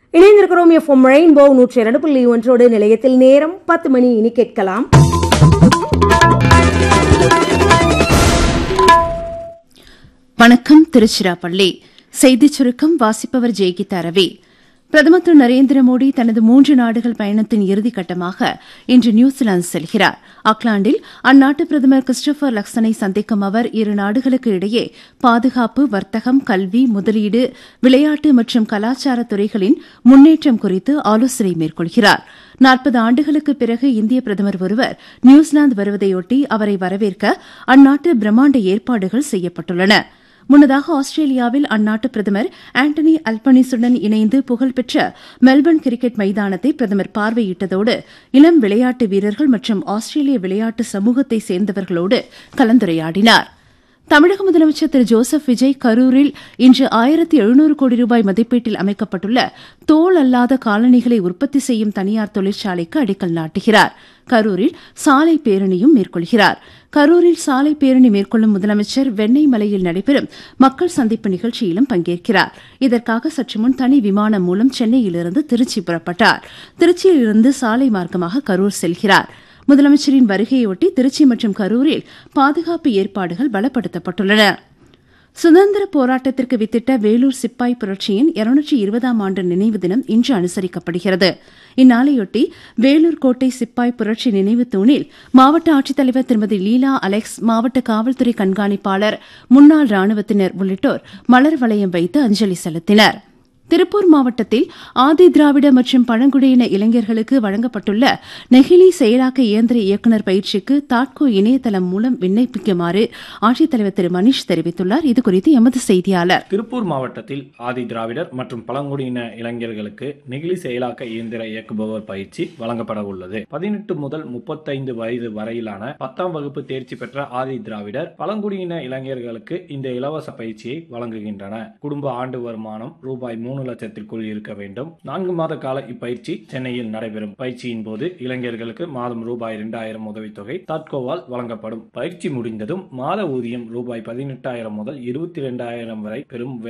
இணைந்திருக்கிறோம் FM rainbow நூற்றி இரண்டு புள்ளி ஒன்றோடு நிலையத்தில் நேரம் பத்து மணி இனி கேட்கலாம் வணக்கம் திருச்சிராப்பள்ளி செய்திச் சுருக்கம் வாசிப்பவர் ஜெய்கிதா ரவி பிரதமர் திரு நரேந்திர மோடி தனது மூன்று நாடுகள் பயணத்தின் இறுதிக்கட்டமாக இன்று நியூசிலாந்து செல்கிறார் ஆக்லாந்தில் அந்நாட்டு பிரதமர் கிறிஸ்டோபர் லக்சனை சந்திக்கும் அவர் இரு நாடுகளுக்கு இடையே பாதுகாப்பு வர்த்தகம் கல்வி முதலீடு விளையாட்டு மற்றும் கலாச்சார துறைகளின் முன்னேற்றம் குறித்து ஆலோசனை மேற்கொள்கிறார் நாற்பது ஆண்டுகளுக்கு பிறகு இந்திய பிரதமர் ஒருவர் நியூசிலாந்து வருவதையொட்டி அவரை வரவேற்க அந்நாட்டு பிரம்மாண்ட ஏற்பாடுகள் செய்யப்பட்டுள்ளன முன்னதாக ஆஸ்திரேலியாவில் அந்நாட்டு பிரதமர் ஆண்டனி அல்பனிசுடன் இணைந்து புகழ்பெற்ற மெல்பர்ன் கிரிக்கெட் மைதானத்தை பிரதமர் பார்வையிட்டதோடு இளம் விளையாட்டு வீரர்கள் மற்றும் ஆஸ்திரேலிய விளையாட்டு சமூகத்தை சேர்ந்தவர்களோடு கலந்துரையாடினார் தமிழக முதலமைச்சர் திரு ஜோசப் விஜய் கரூரில் இன்று ஆயிரத்தி எழுநூறு கோடி ரூபாய் மதிப்பீட்டில் அமைக்கப்பட்டுள்ள தோல் அல்லாத காலணிகளை உற்பத்தி செய்யும் தனியார் தொழிற்சாலைக்கு அடிக்கல் நாட்டுகிறார் கரூரில் சாலை பேரணியும் மேற்கொள்கிறார் கரூரில் சாலை பேரணி மேற்கொள்ளும் முதலமைச்சர் வெண்ணெய் மலையில் நடைபெறும் மக்கள் சந்திப்பு நிகழ்ச்சியிலும் பங்கேற்கிறார் இதற்காக சற்று முன் தனி விமானம் மூலம் சென்னையிலிருந்து திருச்சி புறப்பட்டார் திருச்சியிலிருந்து சாலை மார்க்கமாக கரூர் செல்கிறார் முதலமைச்சரின் வருகையொட்டி திருச்சி மற்றும் கரூரில் பாதுகாப்பு ஏற்பாடுகள் பலப்படுத்தப்பட்டுள்ளன சுதந்திர போராட்டத்திற்கு வித்திட்ட வேலூர் சிப்பாய் புரட்சியின் இருநூற்றி இருபதாம் ஆண்டு நினைவு தினம் இன்று அனுசரிக்கப்படுகிறது இந்நாளையொட்டி வேலூர் கோட்டை சிப்பாய் புரட்சி நினைவு தூணில் மாவட்ட ஆட்சித்தலைவர் திருமதி லீலா அலெக்ஸ் மாவட்ட காவல்துறை கண்காணிப்பாளர் முன்னாள் ராணுவத்தினர் உள்ளிட்டோர் மலர் வளையம் வைத்து அஞ்சலி செலுத்தினர் திருப்பூர் மாவட்டத்தில் ஆதி திராவிட மற்றும் பழங்குடியின இளைஞர்களுக்கு வழங்கப்பட்டுள்ள நெகிழி செயலாக்க இயந்திர இயக்குநர் பயிற்சிக்கு தாட்கோ இணையதளம் மூலம் விண்ணப்பிக்குமாறு ஆட்சித்தலைவர் திரு மணிஷ் தெரிவித்துள்ளார் இதுகுறித்து எமது செய்தியாளர் திருப்பூர் மாவட்டத்தில் ஆதி திராவிடர் மற்றும் பழங்குடியின இளைஞர்களுக்கு நெகிழி செயலாக்க இயந்திர இயக்குபவர் பயிற்சி வழங்கப்பட உள்ளது பதினெட்டு முதல் முப்பத்தைந்து வயது வரையிலான பத்தாம் வகுப்பு தேர்ச்சி பெற்ற ஆதி திராவிடர் பழங்குடியின இளைஞர்களுக்கு இந்த இலவச பயிற்சியை வழங்குகின்றன குடும்ப ஆண்டு வருமானம் ரூபாய் மூணு லட்சத்திற்குள் இருக்க வேண்டும் நான்கு மாத கால இப்பயிற்சி சென்னையில் நடைபெறும் பயிற்சியின் போது இளைஞர்களுக்கு மாதம் ரூபாய் இரண்டாயிரம் உதவித்தொகை தாட்கோவால் வழங்கப்படும் பயிற்சி முடிந்ததும் மாத ஊதியம் ரூபாய் பதினெட்டாயிரம் முதல் இருபத்தி இரண்டாயிரம் வரை பெறும்